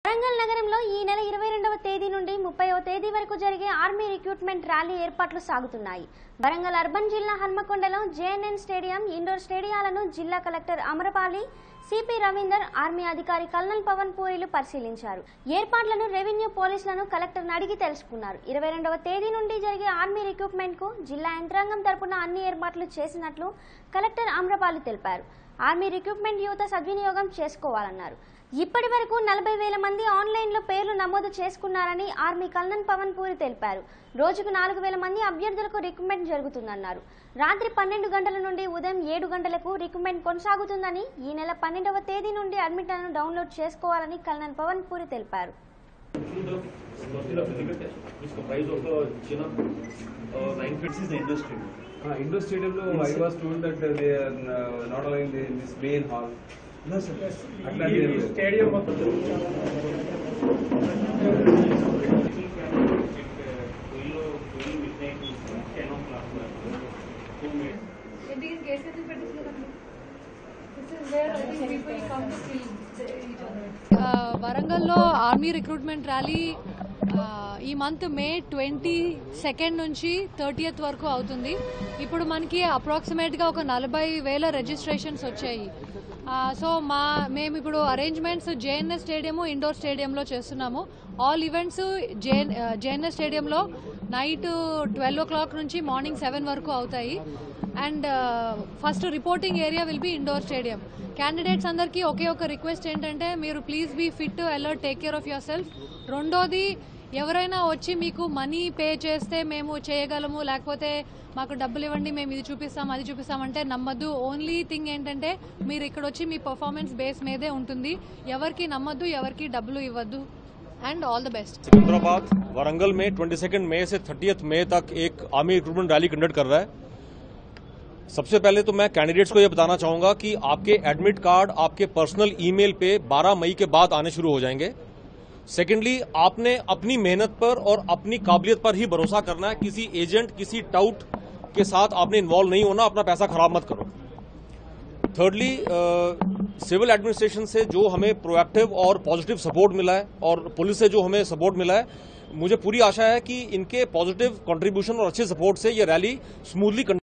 వరంగల్ నగరంలో ఈ నెల ఇరవై రెండవ తేదీ నుండి ముప్పైవ తేదీ వరకు జరిగే ఆర్మీ రిక్రూట్మెంట్ ర్యాలీ ఏర్పాట్లు సాగుతున్నాయి వరంగల్ అర్బన్ జిల్లా హన్మకొండలో జేఎన్ఎన్ స్టేడియం ఇండోర్ స్టేడియాలను జిల్లా collector Amrapali CP Ravinder army అధికారి కల్నల్ పవన్ పూరిలు పరిశీలించారు ఏర్పాట్లను రెవెన్యూ పోలీసులను కలెక్టర్ను అడిగి తెలుసుకున్నారు ఇరవై రెండవ తేదీ నుండి జరిగే ఆర్మీ రిక్రూట్మెంట్ కు జిల్లా యంత్రాంగం తరపున అన్ని ఏర్పాట్లు చేసినట్లు కలెక్టర్ అమ్రపాలి తెలిపారు ఆర్మీ రిక్రూట్మెంట్ యువత సద్వినియోగం చేసుకోవాలన్నారు ఇప్పటి వరకు నలభై వేల మంది ఆన్లైన్లో పేర్లు నమోదు చేసుకున్నారని ఆర్మీ కల్నన్ పవన్ పూరి తెలిపారు రోజుకు నాలుగు వేల మంది అభ్యర్థులకు రిక్రూట్మెంట్ జరుగుతుందన్నారు రాత్రి పన్నెండు గంటల నుండి ఉదయం ఏడు గంటలకు రిక్రూట్మెంట్ కొనసాగుతుందని ఈ నెల పన్నెండవ తేదీ నుండి అడ్మిట్లను డౌన్లోడ్ చేసుకోవాలని కల్నన్ పవన్ పూరి తెలిపారు Through the mostly the physical test, which comprise of the chin up, uh, nine fits is the industry. Indoor స్టేడియంలో I was told that they are not allowing in this main hall No, sir. అట్లాంటి ఏం లేదు. Stadium మొత్తం Indian cases in particular. This is where I think people come to kill each other. వరంగల్లో army recruitment rally ఆ, ఈ month May twenty second నుంచి thirtieth వరకు అవుతుంది ఇప్పుడు మనకి అప్రాక్సిమేట్గా ఒక నలభై వేల రిజిస్ట్రేషన్స్ వచ్చాయి ఆ, సో మా మేము ఇప్పుడు అరేంజ్మెంట్స్ జేఎన్ఎస్ స్టేడియము ఇండోర్ స్టేడియంలో చేస్తున్నాము ఆల్ ఈవెంట్స్ జేఎన్ జేఎన్ఎస్ స్టేడియంలో నైట్ ట్వెల్వ్ ఓ క్లాక్ నుంచి మార్నింగ్ సెవెన్ వరకు అవుతాయి and first reporting area will be indoor stadium candidates అందరికీ ఒకే ఒక రిక్వెస్ట్ ఏంటంటే మీరు please be fit alert take care of yourself రెండోది ఎవరైనా వచ్చి మీకు మనీ పే చేస్తే మేము చేయగలము లేకపోతే మాకు డబ్బులు ఇవ్వండి మేము ఇది చూపిస్తాం అది చూపిస్తాం అంటే నమ్మద్దు ఓన్లీ థింగ్ ఏంటంటే మీరు ఇక్కడ వచ్చి మీ పర్ఫార్మెన్స్ బేస్ మీదే ఉంటుంది ఎవరికి నమ్మద్దు ఎవరికి డబ్బులు ఇవ్వద్దు and all the best Secunderabad Warangal में 22 मई से 30 मई तक एक आर्मी रिक्रूटमेंट रैली कंडक्ट कर रहा है सबसे पहले तो मैं कैंडिडेट्स को यह बताना चाहूंगा कि आपके एडमिट कार्ड आपके पर्सनल ईमेल पे 12 मई के बाद आने शुरू हो जाएंगे सेकेंडली आपने अपनी मेहनत पर और अपनी काबिलियत पर ही भरोसा करना है किसी एजेंट किसी टाउट के साथ आपने इन्वॉल्व नहीं होना अपना पैसा खराब मत करो थर्डली सिविल एडमिनिस्ट्रेशन से जो हमें प्रोएक्टिव और पॉजिटिव सपोर्ट मिला है और पुलिस से जो हमें सपोर्ट मिला है मुझे पूरी आशा है कि इनके पॉजिटिव कंट्रीब्यूशन और अच्छे सपोर्ट से ये रैली स्मूथली